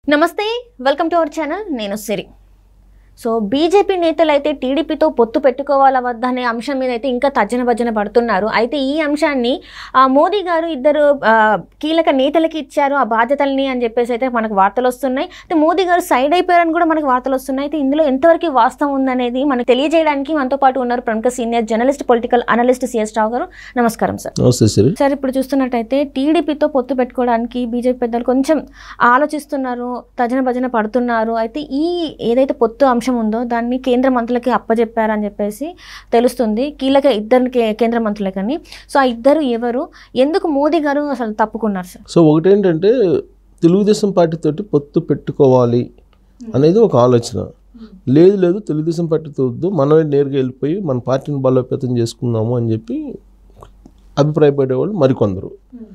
నమస్తే welcome to our channel నేను సిరి so BJP నేతలు అయితే టీడీపీతో పొత్తు పెట్టుకోవాలా వద్దా అనే అంశం మీద అయితే ఇంకా తర్జన భజన పడుతున్నారు అయితే ఈ అంశాన్ని ఆ, మోదీ గారు ఇద్దరు ఆ, కీలక నేతలకి ఇచ్చారు ఆ బాధ్యతల్ని అని చెప్పేసి అయితే మనకు వార్తలు వస్తున్నాయి అయితే మోదీ గారు సైడ్ అయిపోయారని కూడా మనకు వార్తలు వస్తున్నాయి అయితే ఇందులో ఎంతవరకు వాస్తవం ఉందనేది మనకు తెలియజేయడానికి మనతో పాటు ఉన్నారు ప్రముఖ senior journalist political analyst C S Rao గారు నమస్కారం సార్ నమస్తే సిరి సార్ ఇప్పుడు చూస్తున్నట్టయితే టీడీపీతో పొత్తు పెట్టుకోవడానికి బీజేపీ పెద్దలు కొంచెం ఆలోచిస్తున్నారు తజన భజన పడుతున్నారు అయితే ఈ ఏదైతే పొత్తు అంశం ఉందో దాన్ని కేంద్ర మంత్రులకి అప్పజెప్పారని చెప్పేసి తెలుస్తుంది కీలక ఇద్దరు కే- కేంద్ర మంత్రులకని సో ఆ ఇద్దరు ఎవరు ఎందుకు మోదీ గారు అసలు తప్పుకున్నారు సార్ సో ఒకటేంటంటే తెలుగుదేశం పార్టీతోటి పొత్తు పెట్టుకోవాలి అనేది ఒక ఆలోచన లేదు లేదు తెలుగుదేశం పార్టీతో వద్దు మనమే నేరుగా వెళ్ళిపోయి మన పార్టీని బలోపేతం చేసుకుందాము అని చెప్పి అభిప్రాయపడేవాళ్ళు మరికొందరు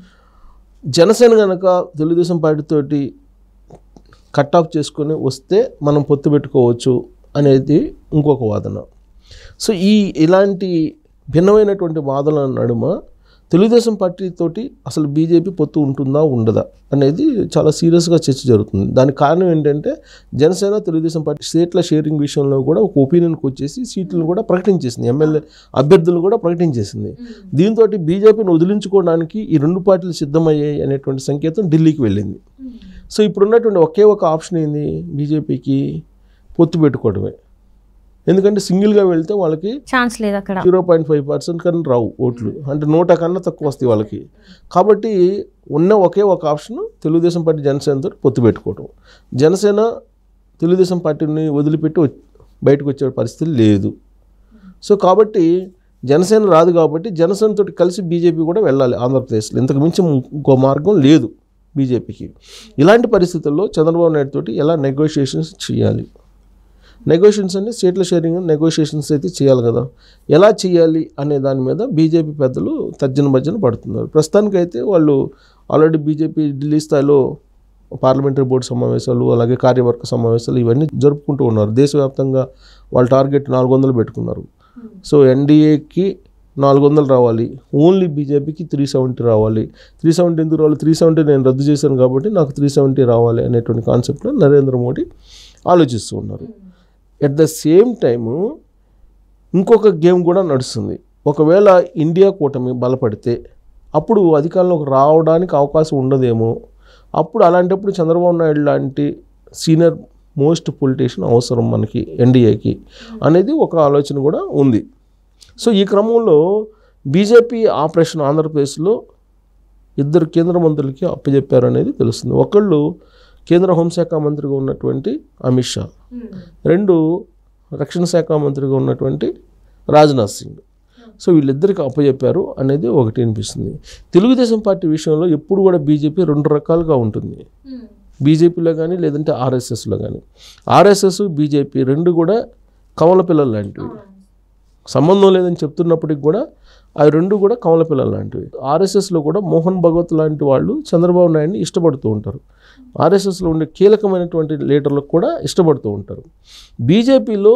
జనసేన కనుక తెలుగుదేశం పార్టీతోటి కట్ ఆఫ్ చేసుకొని వస్తే మనం పొత్తు పెట్టుకోవచ్చు అనేది ఇంకొక వాదన సో ఈ ఇలాంటి భిన్నమైనటువంటి వాదనల నడుమ తెలుగుదేశం పార్టీతోటి అసలు బీజేపీ పొత్తు ఉంటుందా ఉండదా అనేది చాలా సీరియస్గా చర్చ జరుగుతుంది దానికి కారణం ఏంటంటే జనసేన తెలుగుదేశం పార్టీ సీట్ల షేరింగ్ విషయంలో కూడా ఒక ఒపీనియన్కి వచ్చేసి సీట్లను కూడా ప్రకటించేసింది ఎమ్మెల్యే అభ్యర్థులను కూడా ప్రకటించేసింది దీంతో బీజేపీని వదిలించుకోవడానికి ఈ రెండు పార్టీలు సిద్ధమయ్యాయి అనేటువంటి సంకేతం ఢిల్లీకి వెళ్ళింది సో ఇప్పుడున్నటువంటి ఒకే ఒక ఆప్షన్ ఏంది బీజేపీకి పొత్తు పెట్టుకోవడమే ఎందుకంటే సింగిల్గా వెళ్తే వాళ్ళకి ఛాన్స్ లేదు అక్కడ జీరో పాయింట్ ఫైవ్ పర్సెంట్ కన్నా రావు ఓట్లు అంటే నూట కన్నా తక్కువ వస్తాయి వాళ్ళకి కాబట్టి ఉన్న ఒకే ఒక ఆప్షన్ తెలుగుదేశం పార్టీ జనసేనతో పొత్తు పెట్టుకోవడం జనసేన తెలుగుదేశం పార్టీని వదిలిపెట్టి వచ్- బయటకు వచ్చే పరిస్థితి లేదు సో కాబట్టి జనసేన రాదు కాబట్టి జనసేనతో కలిసి బీజేపీ కూడా వెళ్ళాలి ఆంధ్రప్రదేశ్లో ఇంతకు మించి ఇంకో మార్గం లేదు బీజేపీకి ఇలాంటి పరిస్థితుల్లో చంద్రబాబు నాయుడు తోటి ఎలా నెగోషియేషన్స్ చేయాలి నెగోషియేషన్స్ అంటే సీట్ల షేరింగ్ నెగోషియేషన్స్ అయితే చేయాలి కదా ఎలా చేయాలి అనే దాని మీద బీజేపీ పెద్దలు తర్జన భర్జన పడుతున్నారు ప్రస్తుతానికైతే వాళ్ళు ఆల్రెడీ బీజేపీ ఢిల్లీ స్థాయిలో పార్లమెంటరీ బోర్డు సమావేశాలు అలాగే కార్యవర్గ సమావేశాలు ఇవన్నీ జరుపుకుంటూ ఉన్నారు దేశవ్యాప్తంగా వాళ్ళ టార్గెట్ నాలుగు వందలు పెట్టుకున్నారు సో ఎన్డీఏకి నాలుగు వందలు రావాలి ఓన్లీ బీజేపీకి త్రీ సెవెంటీ రావాలి త్రీ సెవెంటీ ఎందుకు రావాలి త్రీ సెవెంటీ నేను రద్దు చేశాను కాబట్టి నాకు త్రీ సెవెంటీ రావాలి అనేటువంటి కాన్సెప్ట్లో నరేంద్ర మోడీ ఆలోచిస్తూ ఉన్నారు ఎట్ ద సేమ్ టైము ఇంకొక గేమ్ కూడా నడుస్తుంది ఒకవేళ ఇండియా కూటమి బలపడితే అప్పుడు అధికారంలోకి రావడానికి అవకాశం ఉండదేమో అప్పుడు అలాంటప్పుడు చంద్రబాబు నాయుడు లాంటి సీనియర్ మోస్ట్ పొలిటీషియన్ అవసరం మనకి ఎన్డీఏకి అనేది ఒక ఆలోచన కూడా ఉంది సో ఈ క్రమంలో బీజేపీ ఆపరేషన్ ఆంధ్రప్రదేశ్లో ఇద్దరు కేంద్ర మంత్రులకి అప్పచెప్పారు అనేది తెలుస్తుంది ఒకళ్ళు కేంద్ర హోంశాఖ మంత్రిగా ఉన్నటువంటి అమిత్ షా రెండు రక్షణ శాఖ మంత్రిగా ఉన్నటువంటి రాజ్నాథ్ సింగ్ సో వీళ్ళిద్దరికి అప్పచెప్పారు అనేది ఒకటి అనిపిస్తుంది తెలుగుదేశం పార్టీ విషయంలో ఎప్పుడు కూడా బీజేపీ రెండు రకాలుగా ఉంటుంది బీజేపీలో కానీ లేదంటే ఆర్ఎస్ఎస్లో కానీ ఆర్ఎస్ఎస్ బీజేపీ రెండు కూడా కమల పిల్లలు లాంటివి సంబంధం లేదని చెప్తున్నప్పటికి కూడా అవి రెండు కూడా కమల పిల్లలు లాంటివి ఆర్ఎస్ఎస్లో కూడా మోహన్ భగవత్ లాంటి వాళ్ళు చంద్రబాబు నాయుడిని ఇష్టపడుతూ ఉంటారు ఆర్ఎస్ఎస్లో ఉండే కీలకమైనటువంటి లీడర్లకు కూడా ఇష్టపడుతూ ఉంటారు బీజేపీలో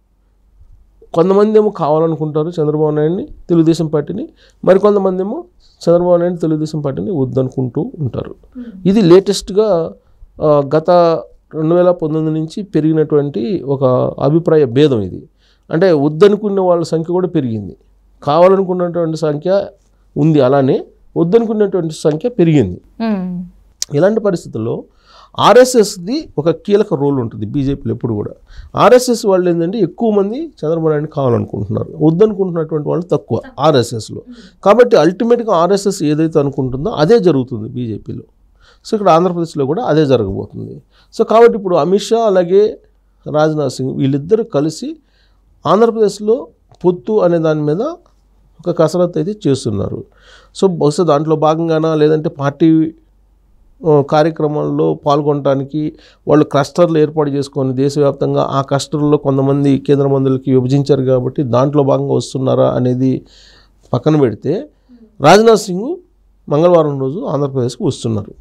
కొంతమంది ఏమో కావాలనుకుంటారు చంద్రబాబు నాయుడిని తెలుగుదేశం పార్టీని మరికొంతమంది ఏమో చంద్రబాబు నాయుడు తెలుగుదేశం పార్టీని వద్దనుకుంటూ ఉంటారు ఇది లేటెస్ట్గా ఆ, గత రెండు వేల పంతొమ్మిది నుంచి పెరిగినటువంటి ఒక అభిప్రాయ భేదం ఇది అంటే వద్దనుకునే వాళ్ళ సంఖ్య కూడా పెరిగింది కావాలనుకున్నటువంటి సంఖ్య ఉంది అలానే వద్దనుకున్నటువంటి సంఖ్య పెరిగింది మ్మ్. ఇలాంటి పరిస్థితుల్లో ఆర్ఎస్ఎస్ది ఒక కీలక రోల్ ఉంటుంది బీజేపీలో ఎప్పుడు కూడా ఆర్ఎస్ఎస్ వాళ్ళు ఏంటంటే ఎక్కువ మంది చంద్రబాబు నాయుడు కావాలనుకుంటున్నారు వద్దనుకుంటున్నటువంటి వాళ్ళు తక్కువ ఆర్ఎస్ఎస్లో కాబట్టి అల్టిమేట్గా ఆర్ఎస్ఎస్ ఏదైతే అనుకుంటుందో అదే జరుగుతుంది బీజేపీలో సో ఇక్కడ ఆంధ్రప్రదేశ్లో కూడా అదే జరగబోతుంది సో కాబట్టి ఇప్పుడు అమిత్ షా అలాగే రాజ్నాథ్ సింగ్ వీళ్ళిద్దరూ కలిసి ఆంధ్రప్రదేశ్లో పొత్తు అనే దాని మీద ఒక కసరత్తు అయితే చేస్తున్నారు సో బహుశా దాంట్లో భాగంగానా లేదంటే పార్టీ ఆ, కార్యక్రమాల్లో పాల్గొనడానికి వాళ్ళు క్లస్టర్లు ఏర్పాటు చేసుకొని దేశవ్యాప్తంగా ఆ క్లస్టర్లో కొంతమంది కేంద్ర మంత్రులకి విభజించారు కాబట్టి దాంట్లో భాగంగా వస్తున్నారా అనేది పక్కన పెడితే రాజ్నాథ్ సింగ్ మంగళవారం రోజు ఆంధ్రప్రదేశ్కి వస్తున్నారు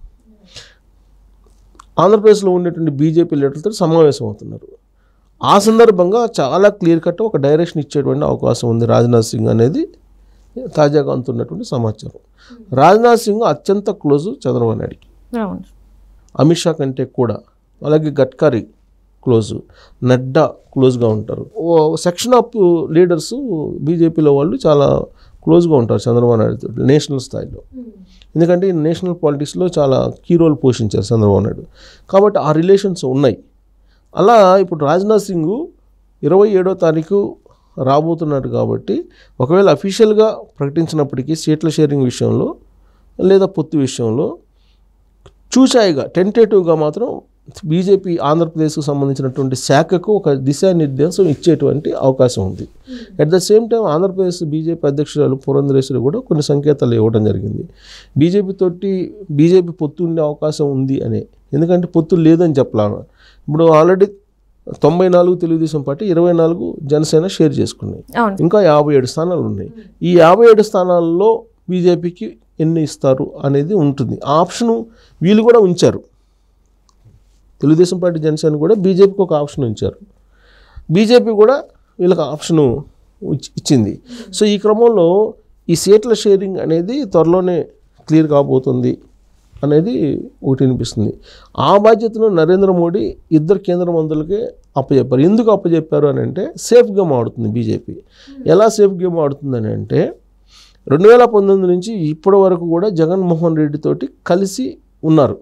ఆంధ్రప్రదేశ్లో ఉండేటువంటి బీజేపీ లీడర్లతో సమావేశం అవుతున్నారు ఆ సందర్భంగా చాలా క్లియర్ కట్ ఒక డైరెక్షన్ ఇచ్చేటువంటి అవకాశం ఉంది రాజ్నాథ్ సింగ్ అనేది తాజాగా అందుతున్నటువంటి సమాచారం రాజ్నాథ్ సింగ్ అత్యంత క్లోజు చంద్రబాబు నాయుడుకి అవును అమిత్ షా కంటే కూడా అలాగే గడ్కరీ క్లోజ్ నడ్డా క్లోజ్గా ఉంటారు ఓ సెక్షన్ ఆఫ్ లీడర్స్ బీజేపీలో వాళ్ళు చాలా క్లోజ్గా ఉంటారు చంద్రబాబు నాయుడు నేషనల్ స్థాయిలో ఎందుకంటే ఈ నేషనల్ పాలిటిక్స్లో చాలా కీ రోల్ పోషించారు చంద్రబాబు నాయుడు కాబట్టి ఆ రిలేషన్స్ ఉన్నాయి అలా ఇప్పుడు రాజ్నాథ్ సింగ్ ఇరవై ఏడో తారీఖు రాబోతున్నారు కాబట్టి ఒకవేళ అఫీషియల్గా ప్రకటించినప్పటికీ సీట్ల షేరింగ్ విషయంలో లేదా పొత్తు విషయంలో చూచాయిగా టెంటేటివ్గా మాత్రం బీజేపీ ఆంధ్రప్రదేశ్కు సంబంధించినటువంటి శాఖకు ఒక దిశానిర్దేశం ఇచ్చేటువంటి అవకాశం ఉంది at the same time Andhra Pradesh BJP అధ్యక్షురాలు పురంధరేశ్వరి కూడా కొన్ని సంకేతాలు ఇవ్వడం జరిగింది బీజేపీ తోటి బీజేపీ పొత్తు ఉండే అవకాశం ఉంది అనే ఎందుకంటే పొత్తు లేదని చెప్పలాను ఇప్పుడు ఆల్రెడీ తొంభై నాలుగు తెలుగుదేశం పార్టీ ఇరవై నాలుగు జనసేన షేర్ చేసుకున్నాయి అవును ఇంకా యాభై ఏడు స్థానాలు ఉన్నాయి ఈ యాభై ఏడు స్థానాల్లో బీజేపీకి ఎన్ని ఇస్తారు అనేది ఉంటుంది ఆ ఆప్షను వీళ్ళు కూడా ఉంచారు తెలుగుదేశం పార్టీ జనసేన కూడా బీజేపీకి ఒక ఆప్షన్ ఉంచారు బీజేపీ కూడా వీళ్ళకి ఆప్షను ఇచ్- ఇచ్చింది సో ఈ క్రమంలో ఈ సీట్ల షేరింగ్ అనేది త్వరలోనే క్లియర్ కాబోతుంది అనేది ఒకటి అనిపిస్తుంది ఆ బాధ్యతను నరేంద్ర మోడీ ఇద్దరు కేంద్ర మంత్రులకే అప్పచెప్పారు ఎందుకు అప్పచెప్పారు అని అంటే సేఫ్ గేమ్ ఆడుతుంది బీజేపీ ఎలా సేఫ్ గేమ్ ఆడుతుందని అంటే రెండు వేల పంతొమ్మిది నుంచి ఇప్పటి వరకు కూడా జగన్మోహన్ రెడ్డి తోటి కలిసి ఉన్నారు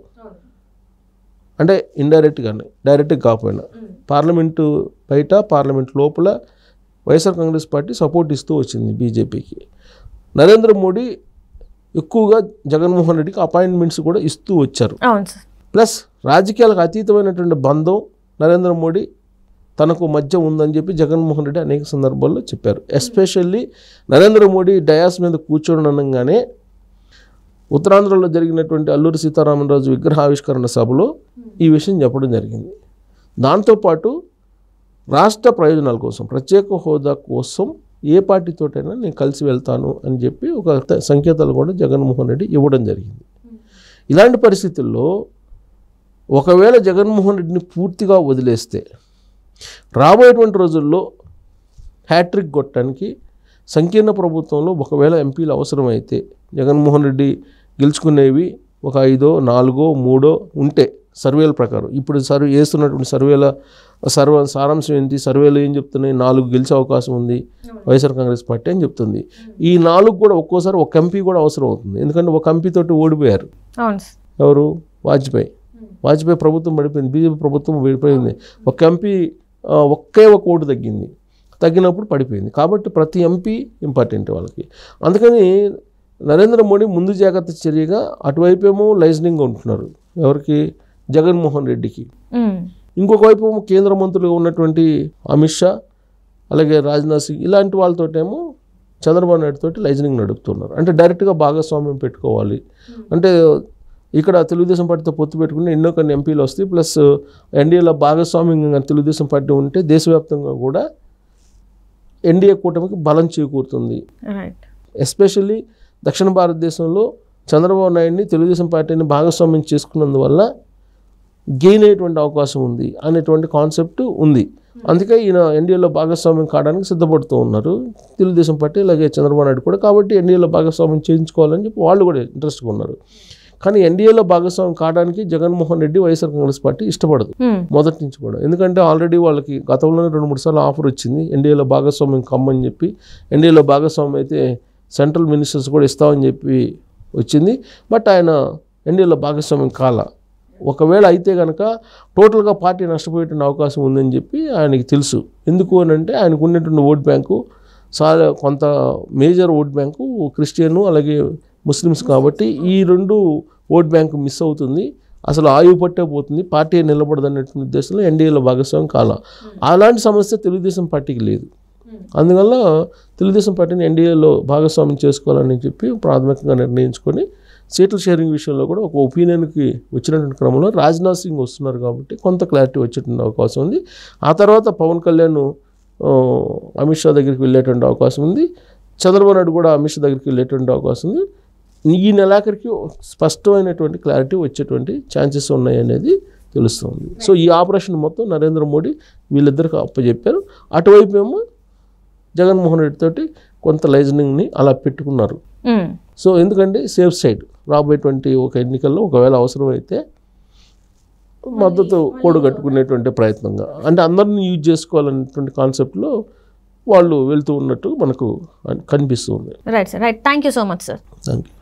అంటే ఇండైరెక్ట్గానే డైరెక్ట్గా కాకపోయినా పార్లమెంటు బయట పార్లమెంట్ లోపల వైఎస్ఆర్ కాంగ్రెస్ పార్టీ సపోర్ట్ ఇస్తూ వచ్చింది బీజేపీకి నరేంద్ర మోడీ ఎక్కువగా జగన్మోహన్ రెడ్డికి అపాయింట్మెంట్స్ కూడా ఇస్తూ వచ్చారు అవును సార్ ప్లస్ రాజకీయాలకు అతీతమైనటువంటి బంధం నరేంద్ర మోడీ తనకు మధ్య ఉందని చెప్పి జగన్మోహన్ రెడ్డి అనేక సందర్భాల్లో చెప్పారు ఎస్పెషల్లీ నరేంద్ర మోడీ డయాస్ మీద కూర్చొని అనగానే ఉత్తరాంధ్రలో జరిగినటువంటి అల్లూరి సీతారామరాజు విగ్రహావిష్కరణ సభలో ఈ విషయం చెప్పడం జరిగింది దాంతోపాటు రాష్ట్ర ప్రయోజనాల కోసం ప్రత్యేక హోదా కోసం ఏ పార్టీతోటైనా నేను కలిసి వెళ్తాను అని చెప్పి ఒక త- సంకేతాలు కూడా జగన్మోహన్ రెడ్డి ఇవ్వడం జరిగింది ఇలాంటి పరిస్థితుల్లో ఒకవేళ జగన్మోహన్ రెడ్డిని పూర్తిగా వదిలేస్తే రాబోయేటువంటి రోజుల్లో హ్యాట్రిక్ కొట్టడానికి సంకీర్ణ ప్రభుత్వంలో ఒకవేళ ఎంపీలు అవసరమైతే జగన్మోహన్ రెడ్డి గెలుచుకునేవి ఒక ఐదో నాలుగో మూడో ఉంటే సర్వేల ప్రకారం ఇప్పుడు సర్వే వేస్తున్నటువంటి సర్వేల సర్వ సారాంశం ఏంటి సర్వేలు ఏం చెప్తున్నాయి నాలుగు గెలిచే అవకాశం ఉంది వైఎస్ఆర్ కాంగ్రెస్ పార్టీ అని చెప్తుంది ఈ నాలుగు కూడా ఒక్కోసారి ఒక ఎంపీ కూడా అవసరం అవుతుంది ఎందుకంటే ఒక ఎంపీ తోటి ఓడిపోయారు అవును సార్ ఎవరు వాజ్పేయి వాజ్పేయి ప్రభుత్వం పడిపోయింది బీజేపీ ప్రభుత్వం పడిపోయింది ఒక ఎంపీ ఆ, ఒకే ఒక ఓటు తగ్గింది తగ్గినప్పుడు పడిపోయింది కాబట్టి ప్రతి ఎంపీ ఇంపార్టెంట్ వాళ్ళకి అందుకని నరేంద్ర మోడీ ముందు జాగ్రత్త చర్యగా అటువైపు ఏమో లైజనింగ్ ఉంటున్నారు ఎవరికి జగన్మోహన్ రెడ్డికి ఉమ్. ఇంకొక వైపు ఏమో కేంద్ర మంత్రులుగా ఉన్నటువంటి అమిత్ షా అలాగే రాజ్నాథ్ సింగ్ ఇలాంటి వాళ్ళతోటేమో చంద్రబాబు నాయుడు తోటి లైజనింగ్ నడుపుతున్నారు అంటే డైరెక్ట్గా భాగస్వామ్యం పెట్టుకోవాలి అంటే ఇక్కడ తెలుగుదేశం పార్టీతో పొత్తు పెట్టుకుని ఎన్నో కొన్ని ఎంపీలు వస్తాయి ప్లస్ ఎన్డీఏలో భాగస్వామ్యంగా తెలుగుదేశం పార్టీ ఉంటే దేశవ్యాప్తంగా కూడా ఎన్డీఏ కూటమికి బలం చేకూరుతుంది రైట్ ఎస్పెషల్లీ దక్షిణ భారతదేశంలో చంద్రబాబు నాయుడిని తెలుగుదేశం పార్టీని భాగస్వామ్యం చేసుకున్నందువల్ల గెయిన్ అయ్యేటువంటి అవకాశం ఉంది అనేటువంటి కాన్సెప్ట్ ఉంది అందుకే ఈయన ఎన్డీఏలో భాగస్వామ్యం కావడానికి సిద్ధపడుతూ ఉన్నారు తెలుగుదేశం పార్టీ అలాగే చంద్రబాబు నాయుడు కూడా కాబట్టి ఎన్డీఏలో భాగస్వామ్యం చేయించుకోవాలని చెప్పి వాళ్ళు కూడా ఇంట్రెస్ట్గా ఉన్నారు కానీ ఎన్డీఏలో భాగస్వామ్యం కావడానికి Jaganmohan Reddy YSR Congress party ఇష్టపడదు ఉమ్. మొదటి నుంచి కూడా ఎందుకంటే ఆల్రెడీ వాళ్ళకి గతంలోనే రెండు మూడు సార్లు ఆఫర్ వచ్చింది ఎన్డీఏలో భాగస్వామ్యం కమ్మని చెప్పి ఎన్డీఏలో భాగస్వామ్యం అయితే సెంట్రల్ మినిస్టర్స్ కూడా ఇస్తామని చెప్పి వచ్చింది బట్ ఆయన ఎన్డీఏలో భాగస్వామ్యం కాల ఒకవేళ అయితే కనుక టోటల్గా పార్టీ నష్టపోయేటువంటి అవకాశం ఉందని చెప్పి ఆయనకి తెలుసు ఎందుకు అని అంటే ఆయనకు ఉన్నటువంటి ఓట్ బ్యాంకు చాలా కొంత మేజర్ ఓట్ బ్యాంకు క్రిస్టియన్ అలాగే ముస్లిమ్స్ కాబట్టి ఈ రెండు ఓట్ బ్యాంకు మిస్ అవుతుంది అసలు ఆయువు పట్టే పోతుంది పార్టీ నిలబడదన్నటువంటి ఉద్దేశంలో ఎన్డీఏలో భాగస్వామ్యం కాల అలాంటి సమస్య తెలుగుదేశం పార్టీకి లేదు అందువల్ల తెలుగుదేశం పార్టీని ఎన్డీఏలో భాగస్వామ్యం చేసుకోవాలని చెప్పి ప్రాథమికంగా నిర్ణయించుకొని సీట్ల షేరింగ్ విషయంలో కూడా ఒక ఒపీనియన్కి వచ్చినటువంటి క్రమంలో రాజ్నాథ్ సింగ్ వస్తున్నారు కాబట్టి కొంత క్లారిటీ వచ్చేటువంటి అవకాశం ఉంది ఆ తర్వాత పవన్ కళ్యాణ్ ఆ, అమిత్ షా దగ్గరికి వెళ్ళేటువంటి అవకాశం ఉంది చంద్రబాబు నాయుడు కూడా అమిత్ షా దగ్గరికి వెళ్ళేటువంటి అవకాశం ఉంది ఈ నెలాఖరికి స్పష్టమైనటువంటి క్లారిటీ వచ్చేటువంటి ఛాన్సెస్ ఉన్నాయి అనేది తెలుస్తుంది సో ఈ ఆపరేషన్ మొత్తం నరేంద్ర మోడీ వీళ్ళిద్దరికి అప్పచెప్పారు అటువైపు ఏమో జగన్మోహన్ రెడ్డి తోటి కొంత లైజనింగ్ని అలా పెట్టుకున్నారు ఉమ్. సో ఎందుకంటే సేఫ్ సైడ్ రాబోయేటువంటి ఒక ఎన్నికల్లో ఒకవేళ అవసరమైతే మద్దతు కూడగట్టుకునేటువంటి ప్రయత్నంగా అంటే అందరిని యూజ్ చేసుకోవాలనేటువంటి కాన్సెప్ట్లో వాళ్ళు వెళ్తూ ఉన్నట్టు మనకు కనిపిస్తుంది right sir right thank you so much sir thank you